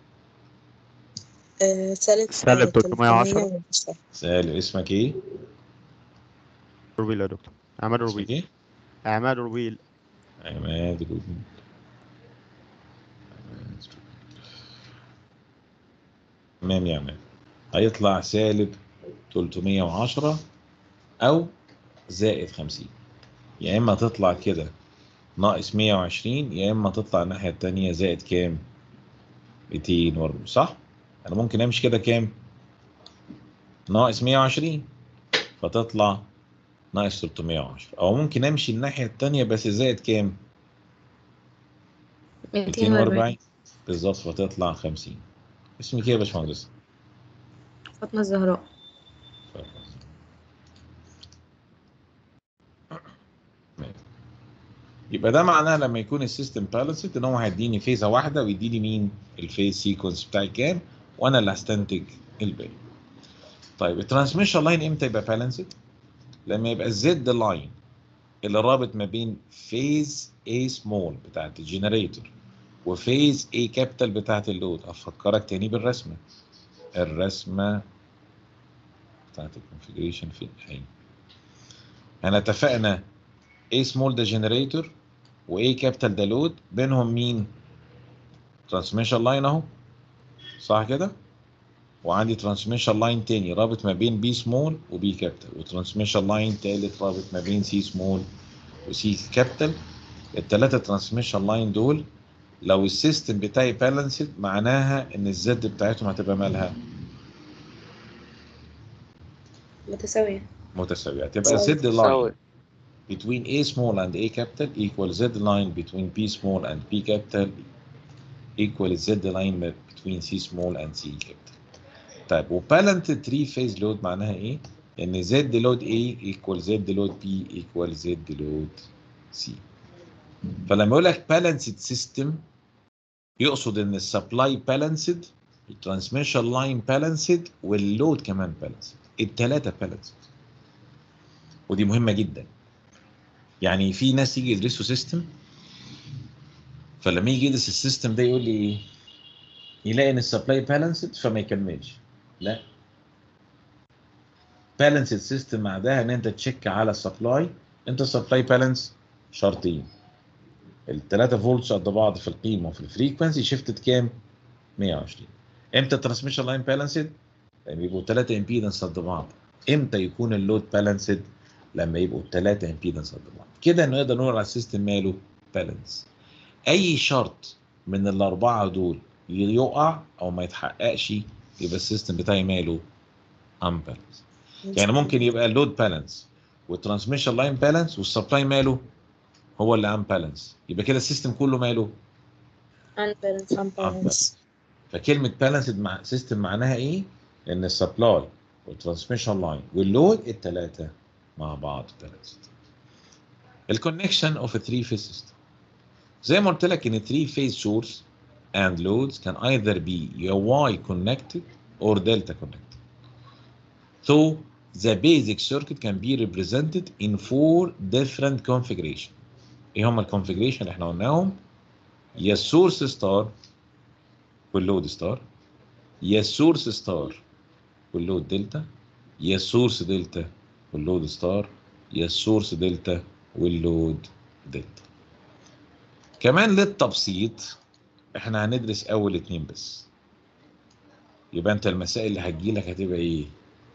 آه، سالب سالب 310. 310. سالب اسمك ايه روبيل يا دكتور عماد اسمك روبيل ايه عماد روبيل عماد الودن تمام يا عماد هيطلع سالب 310 او زائد 50 يا اما تطلع كده ناقص 120 يا اما تطلع الناحيه التانية زائد كام 240 صح انا ممكن امشي كده كام ناقص 120 فتطلع ناقص 310 او ممكن امشي الناحيه التانية بس زائد كام 240 240 بالظبط فتطلع 50 اسمك ايه يا باشمهندس؟ فاطمة الزهراء يبقى ده معناه لما يكون السيستم بالانسد ان هو هيديني فيزه واحده ويديني مين الفيز سيكونس بتاعي كام وانا اللي هستنتج الباقي. طيب الترانسميشن لاين امتى يبقى بالانسد؟ لما يبقى الزد لاين اللي رابط ما بين فيز A سمول بتاعت الجنريتور وفيز A كابيتال بتاعت اللود افكرك تاني بالرسمه الرسمه بتاعت الكونفيجريشن فين؟ اهي احنا اتفقنا A سمول ده جنريتور و A كابيتال ده لود بينهم مين؟ ترانسميشن لاين اهو صح كده؟ وعندي ترانسميشن لاين تاني رابط ما بين بي سمول وبي كابيتال وترانسميشن لاين تالت رابط ما بين سي سمول وسي كابيتال التلاتة ترانسميشن لاين دول لو السيستم بتاعي بالانسد معناها ان الزد بتاعتهم هتبقى مالها متساوية متساوية هتبقى زد لاين ساوي between A small and A capital equal Z line between B small and B capital equal Z line between C small and C capital طيب وبالانت 3 phase load معناها ايه؟ ان Z load A equal Z load B equal Z load C فلما يقول لك balanced system يقصد ان السبلاي بالانسد الترانسميشن لاين بالانسد واللود كمان بالانسد الثلاثه بالانسد ودي مهمه جدا يعني في ناس يجي يدرسوا سيستم فلما يجي يدرس السيستم ده يقول لي ايه يلاقي ان السبلاي بالانسد فما يكملش لا بالانسد سيستم معناها ان انت تشيك على السبلاي انت السبلاي بالانس شرطين الثلاثه فولتس قد بعض في القيمه وفي الفريكونسي شيفتد كام 120 امتى الترانسميشن لاين بالانسد لما يبقوا ثلاثه امبيدنس قد بعض امتى يكون اللود بالانسد لما يبقوا الثلاثه امبيدنس قد بعض كده نقدر نقول على السيستم ماله بالانس اي شرط من الاربعه دول يقع او ما يتحققش يبقى السيستم بتاعي ماله امبالانس يعني ممكن يبقى اللود بالانس والترانسميشن لاين بالانس والسبلاي ماله هو اللي امبالانس يبقى كده السيستم كله ماله unbalanced unbalanced فكلمه بالانسد مع سيستم معناها ايه؟ ان السبلاي والترانسميشن لاين واللود الثلاثه مع بعض بالانسد الكونكشن اوف 3 فيز سيستم زي ما قلت لك ان 3 فيز سورس and loads can either be Y connected or delta connected. So the basic circuit can be represented in four different configurations. ايه هم الكونفيجريشن اللي احنا قلناهم؟ يا السورس ستار واللود ستار يا السورس ستار واللود دلتا يا السورس دلتا واللود ستار يا السورس دلتا واللود دلتا كمان للتبسيط احنا هندرس اول اتنين بس يبقى انت المسائل اللي هتجيلك هتبقى ايه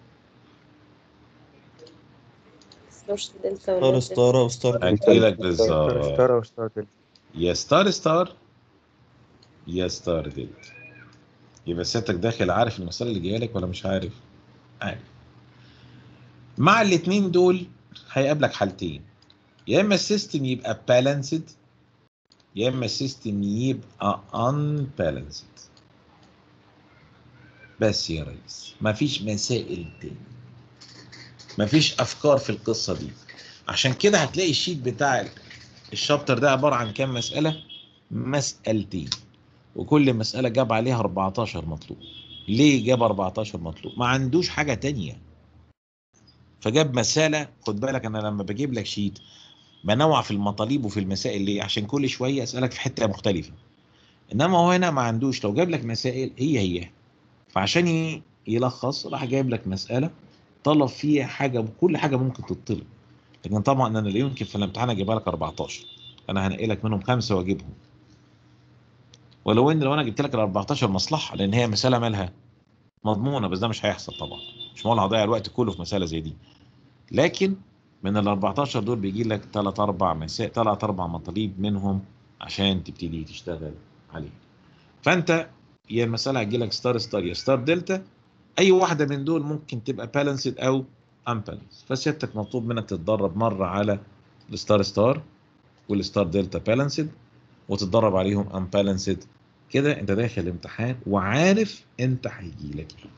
سورس دلتا ستار ولا ستار وستار هتجيلك بالظبط ستار وستار دلتا يا ستار ستار يا ستار دلتا يبقى سيادتك داخل عارف المسألة اللي جايه لك ولا مش عارف؟ عارف مع الاتنين دول هيقابلك حالتين يا اما السيستم يبقى بالانسد يا اما السيستم يبقى unbalanced بس يا ريس مفيش مسائل تاني مفيش افكار في القصه دي عشان كده هتلاقي الشيت بتاع الشابتر ده عباره عن كام مساله مسالتين وكل مساله جاب عليها 14 مطلوب ليه جاب 14 مطلوب ما عندوش حاجه تانية فجاب مساله خد بالك انا لما بجيب لك شيت بنوع في المطالب وفي المسائل ليه عشان كل شويه اسالك في حته مختلفه انما هو هنا ما عندوش لو جاب لك مسائل هي هي فعشان ي- يلخص راح جايب لك مساله طلب فيها حاجه كل حاجه ممكن تطلب لكن طبعا انا لا يمكن في الامتحان اجيبها لك 14 انا هنقلك منهم خمسه واجيبهم ولو ان لو انا جبت لك ال 14 مصلحه لان هي مساله مالها مضمونه بس ده مش هيحصل طبعا مش معقول هضيع الوقت كله في مساله زي دي لكن من ال 14 دول بيجي لك ثلاث اربع مسائل ثلاث اربع مطالب منهم عشان تبتدي تشتغل عليه فانت يا المساله هتجي لك ستار ستار يا ستار دلتا اي واحده من دول ممكن تبقى بالانسد او امبالانس فسيادتك مطلوب منك تتدرب مره على الستار ستار والستار دلتا بالانسد وتتدرب عليهم امبالانسد كده انت داخل الامتحان وعارف انت هيجي لك ايه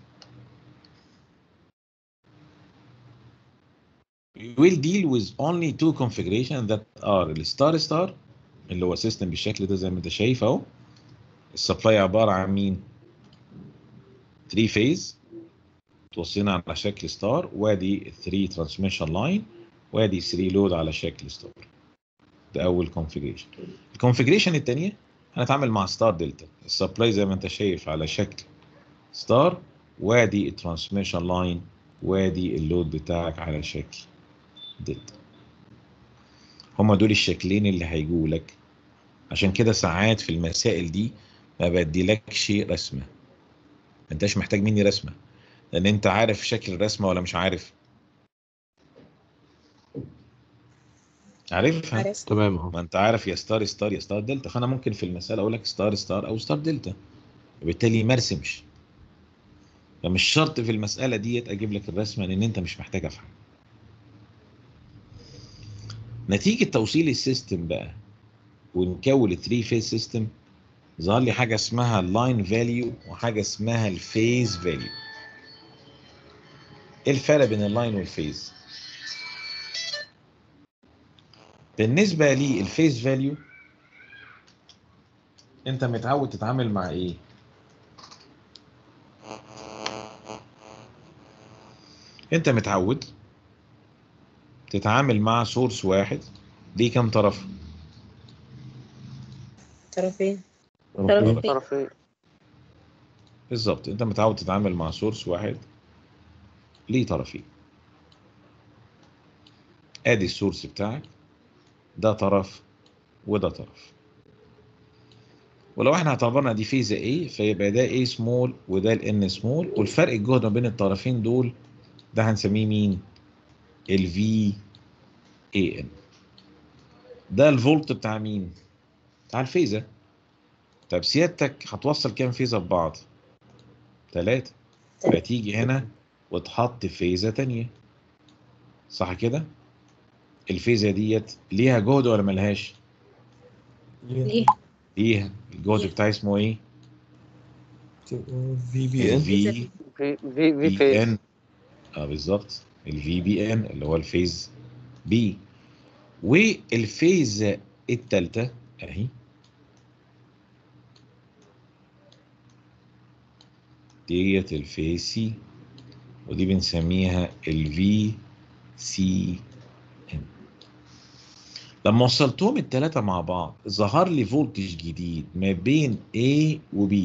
We will deal with only two configurations that are الستار ستار اللي هو سيستم بالشكل ده زي ما انت شايف اهو السبلاي عباره عن مين 3 فيز توصينا على شكل ستار وادي 3 ترانسميشن لاين وادي 3 لود على شكل ستار ده اول كونفيجريشن الكونفيجريشن الثانيه هنتعامل مع ستار دلتا السبلاي زي ما انت شايف على شكل ستار وادي الترانسميشن لاين وادي اللود بتاعك على شكل دلتا هما دول الشكلين اللي هيجوا لك عشان كده ساعات في المسائل دي ما بديلكش رسمه ما انتش محتاج مني رسمه لان انت عارف شكل الرسمه ولا مش عارف عارفها عارف تمام اهو ما انت عارف يا ستار ستار يا ستار دلتا فانا ممكن في المساله اقول لك ستار ستار او ستار دلتا وبالتالي ما ارسمش فمش شرط في المساله ديت اجيب لك الرسمه لان انت مش محتاج افهم نتيجة توصيل السيستم بقى ونكون الثري فيز سيستم ظهر لي حاجة اسمها اللاين فاليو وحاجة اسمها الفيز فاليو ايه الفرق بين اللاين والفيز بالنسبة لي الفيز فاليو انت متعود تتعامل مع ايه انت متعود تتعامل مع سورس واحد ليه كام طرف طرفين طرفين طرفين بالظبط انت متعود تتعامل مع سورس واحد ليه طرفين ادي السورس بتاعك ده طرف وده طرف ولو احنا اعتبرنا دي فيزا A فيبقى ده A سمول وده ال N سمول والفرق الجهد ما بين الطرفين دول ده هنسميه مين؟ ال V A N ده الفولت بتاع مين؟ بتاع الفيزا طب سيادتك هتوصل كام فيزا ببعض؟ تلاتة فتيجي هنا وتحط فيزا تانية صح كده؟ الفيزا ديت ليها جهد ولا ملهاش؟ ليه ليها الجهد ليها. بتاعي اسمه ايه؟ في بي ان الفي في في في بي فيز ان اه بالظبط الفي بي ان اللي هو الفيز بي والفيز التالتة اهي ديت الفيز سي ودي بنسميها الفي سي ان لما وصلتهم التلاتة مع بعض ظهر لي فولتج جديد ما بين A و B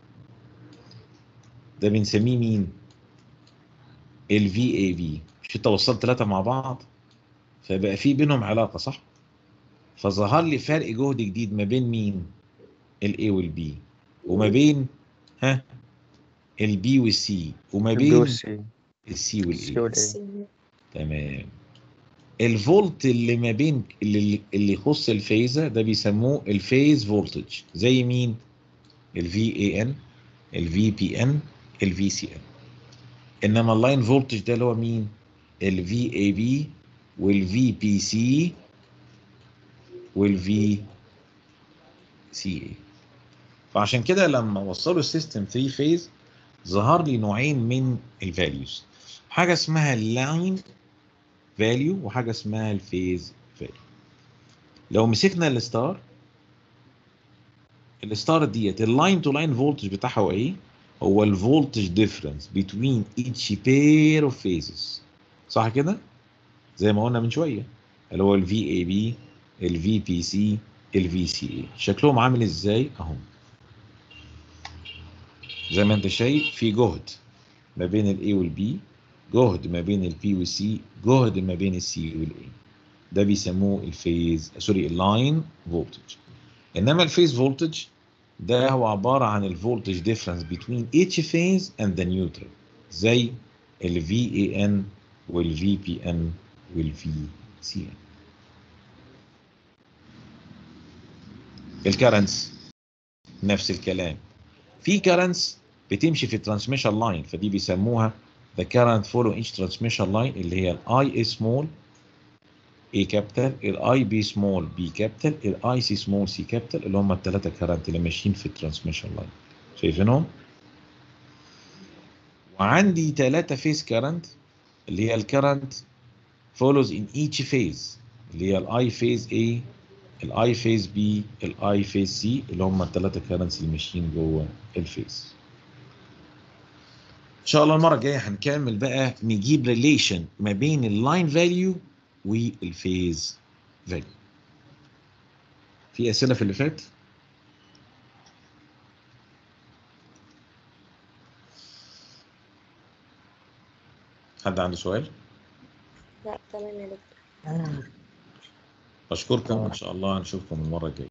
ده بنسميه مين؟ ال VAB مش انت وصلت ثلاثة مع بعض فبقى في بينهم علاقة صح؟ فظهر لي فرق جهد جديد ما بين مين؟ ال A وال B وما بين ها ال B وال C وما البي بين والسي ال C وال السي A والاي تمام الفولت اللي ما بين اللي اللي يخص الفيزة ده بيسموه الفيز فولتج زي مين؟ ال VAN ال VPN ال VCN انما اللاين فولتج ده اللي هو مين؟ ال VAB وال VPC وال VCA فعشان كده لما وصلوا السيستم 3 فيز ظهر لي نوعين من الفاليوز حاجه اسمها اللاين فاليو وحاجه اسمها الفيز فاليو لو مسكنا الستار الستار ديت اللاين تو لاين فولتج بتاعها هو ايه هو الفولتج ديفرنس بين each pair of phases صح كده زي ما قلنا من شويه اللي هو الفي اي بي الفي بي سي الفي سي اي شكلهم عامل ازاي اهو زي ما انت شايف في جهد ما بين الاي والبي جهد ما بين البي والسي جهد ما بين السي والاي ده بيسموه الفيز سوري اللاين فولتج انما الفيز فولتج ده هو عباره عن الفولتج ديفرنس between each phase and the neutral زي ال VAN وال VPN وال VCN الكرنس نفس الكلام في كرنس بتمشي في الترانسميشن لاين فدي بيسموها the current follow each transmission line اللي هي الاي A small A capital الاي B small B capital الاي C small C capital اللي هم الثلاثه كرنت اللي ماشيين في الترانسميشن لاين شايفينهم؟ وعندي ثلاثه فيز كرنت اللي هي الكرنت follows in each phase اللي هي الاي فيز A الاي فيز B الاي فيز C اللي هم الثلاثه كرنتس اللي ماشيين جوه الفيز ان شاء الله المره الجايه هنكمل بقى نجيب ريليشن ما بين اللاين فاليو والفيز فاليو في اسئله في اللي فات حد عنده سؤال لا تمام يا دكتور اشكركم ان شاء الله هنشوفكم المره الجايه